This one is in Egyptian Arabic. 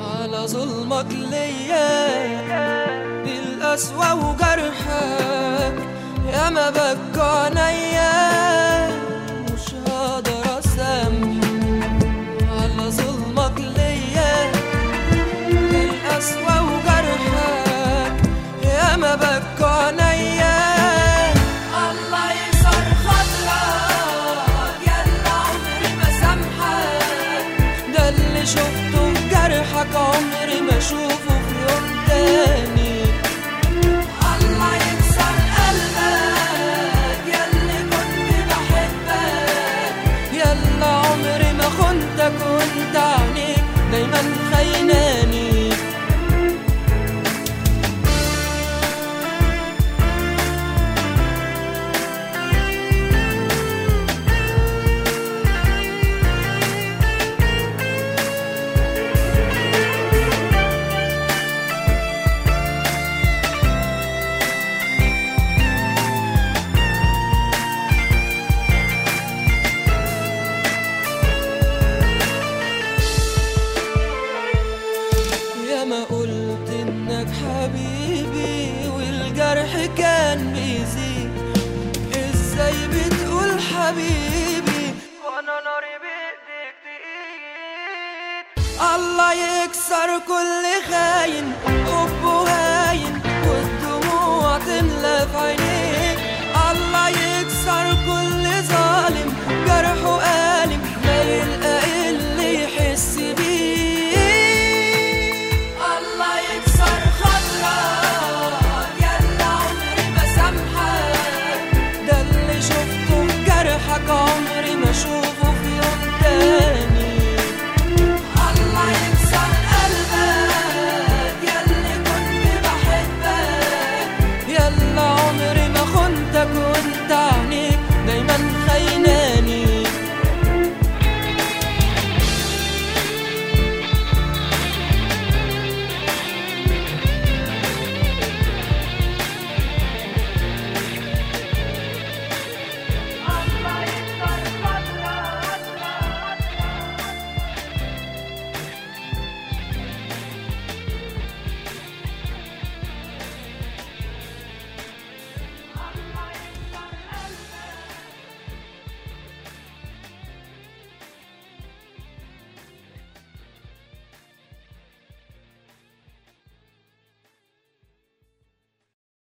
على ظلمك ليا بالقسوة وجرحك يا ما بكى عينيا مش هقدر اسامحك على ظلمك ليا بالقسوة وجرحك يا ما بكى عينيا الله يكسر خاطرك يلا عمري ما سامحك ده اللي شفته في جرحك عمري ما اشوفه في يوم تاني الله يكسر قلبك ياللي كنت بحبك يلا عمري ما خنتك وانت عينيك دايما خيناني يا ما قلت انك حبيبي والجرح كان بيزيد ازاي بتقول حبيبي وانا ناري بايدك تقيد الله يكسر كل خاين